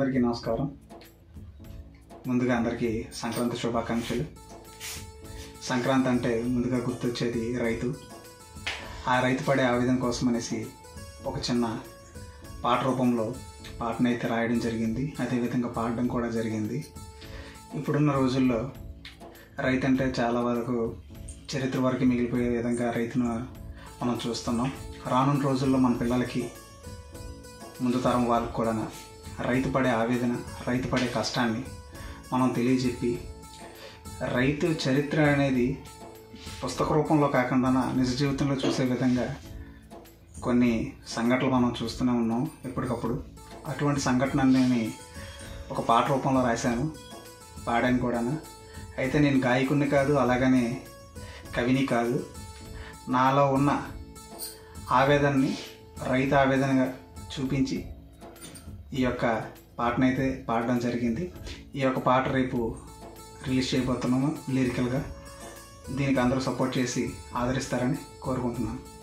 అందరికీ నమస్కారం ముందుగా అందరికీ సంక్రాంతి శుభాకాంక్షలు సంక్రాంతి అంటే ముందుగా గుర్తొచ్చేది రైతు ఆ రైతు పడే ఆవేదన కోసం అనేసి ఒక చిన్న పాట రూపంలో పాటనైతే రాయడం జరిగింది అదేవిధంగా పాడడం కూడా జరిగింది ఇప్పుడున్న రోజుల్లో రైతు అంటే చాలా వరకు చరిత్ర వరకు మిగిలిపోయే విధంగా రైతును మనం చూస్తున్నాం రానున్న రోజుల్లో మన పిల్లలకి ముందు తరం వాళ్ళకి కూడా రైతు పడే ఆవేదన రైతు పడే కష్టాన్ని మనం తెలియజెప్పి రైతు చరిత్ర అనేది పుస్తక రూపంలో కాకుండా నిజ జీవితంలో చూసే విధంగా కొన్ని సంఘటనలు మనం చూస్తూనే ఉన్నాం ఎప్పటికప్పుడు అటువంటి సంఘటనని ఒక పాట రూపంలో రాశాను పాడాను కూడా అయితే నేను గాయకుడిని కాదు అలాగనే కవిని కాదు నాలో ఉన్న ఆవేదనని రైతు ఆవేదనగా చూపించి ఈ యొక్క పాటనైతే పాడడం జరిగింది ఈ యొక్క పాట రేపు రిలీజ్ చేయబోతున్నాము లిరికల్గా దీనికి అందరూ సపోర్ట్ చేసి ఆదరిస్తారని కోరుకుంటున్నాను